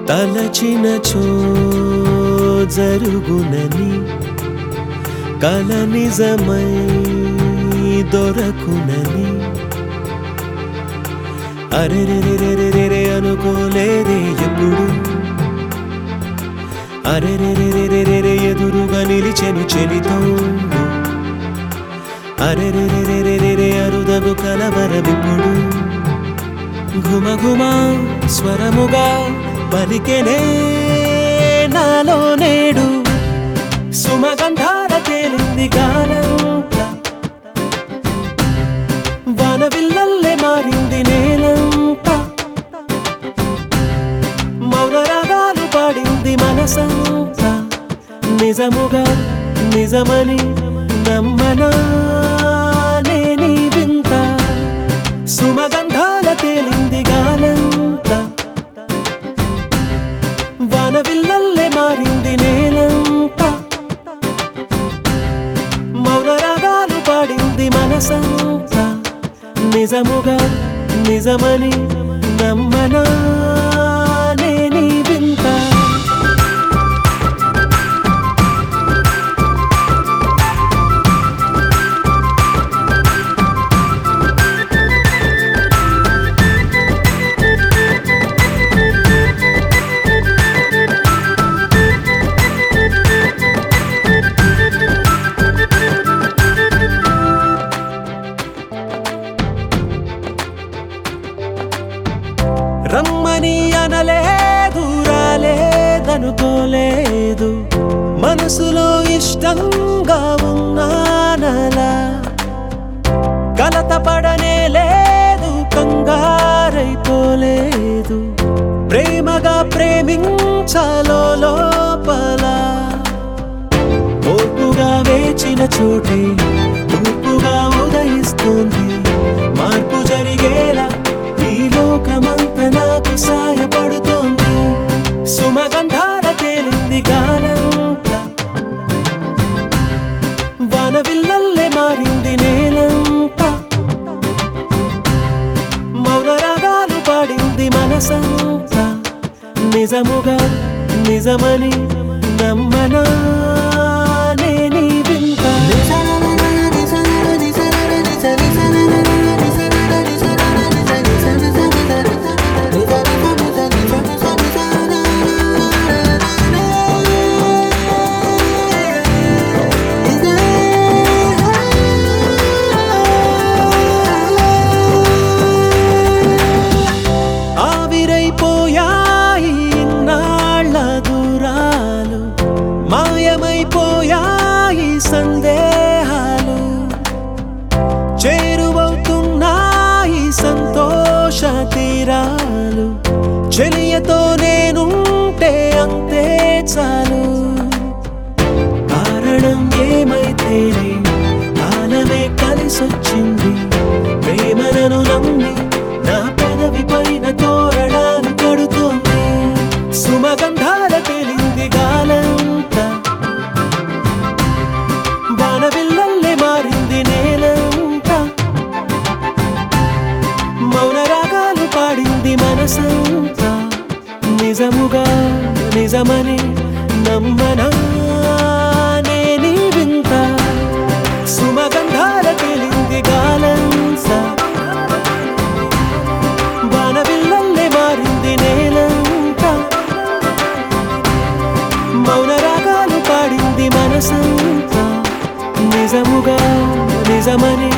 తలచినచో జరుగునని కల నిజమై దొరకునని అరెరెరెరెరెరె అనుకోలేదే ఎప్పుడు అరెరెరెరెరెరె ఎదురుగా నిలిచెను చెలితోండు అరెరెరెరెరెరె అరుదగు కలవరమిప్పుడు ఘుమ ఘుమ స్వరముగా పలికెనే నాలో నేడు సుమగంధార తేలింది కాలంతా వానవిల్లల్లే మారింది నేలంతా మౌన రాగాలు పాడింది మనసంతా నిజముగా నిజమని నమ్మనా నేనీ వింత సుమగంధాల తేలింది గాలంతా వానవిల్లల్లే మారింది నేలంతా మౌన రాగాలు పాడింది మనసంతా నిజముగా నిజమని నమ్మనా నేనీ వింత రమ్మని అనలేదు రాలేదనుకోలేదు మనసులో ఇష్టంగా ఉన్నానలా కలత పడనే లేదు కంగారైపోలేదు ప్రేమగా ప్రేమించాలో లోపల ఓర్పుగా వేచిన చోటే తూర్పుగా ఉదయిస్తుంది మార్పు జరిగేలా ఈ లోకమంతా నాకు సాయపడుతోంది సుమగంధాల తేలింది గాలంతా వానవిల్లల్లే మారింది నేలంతా మౌన రాగాలు పాడింది మనసంతా నిజముగా నిజమని నమ్మనా నేనీ వింత ఆవిరైపోయాయి ఇన్నాళ్ళ దూరాలు మాయమైపోయాయి సందేహాలు చేరువవుతున్నాయి సంతోష తీరాలు చెలియతో నేనుంటే అంతే చాలు కారణం ఏమైతేనే కాలమే కలిసొచ్చింది ప్రేమలను నమ్మి నా పెదవి పైన తోరణాలు కడుతోంది సుమగంధాల తేలింది గాలంతా వానవిల్లల్లే మారింది నేలంతా మౌన రాగాలు పాడింది మనసంతా నిజముగా నిజమని నమ్మనా నేనీ వింత సుమగంధాల తేలింది గాలంతా వానవిల్లల్లే మారింది నేలంతా మౌన రాగాలు పాడింది మనసంతా నిజముగా నిజమని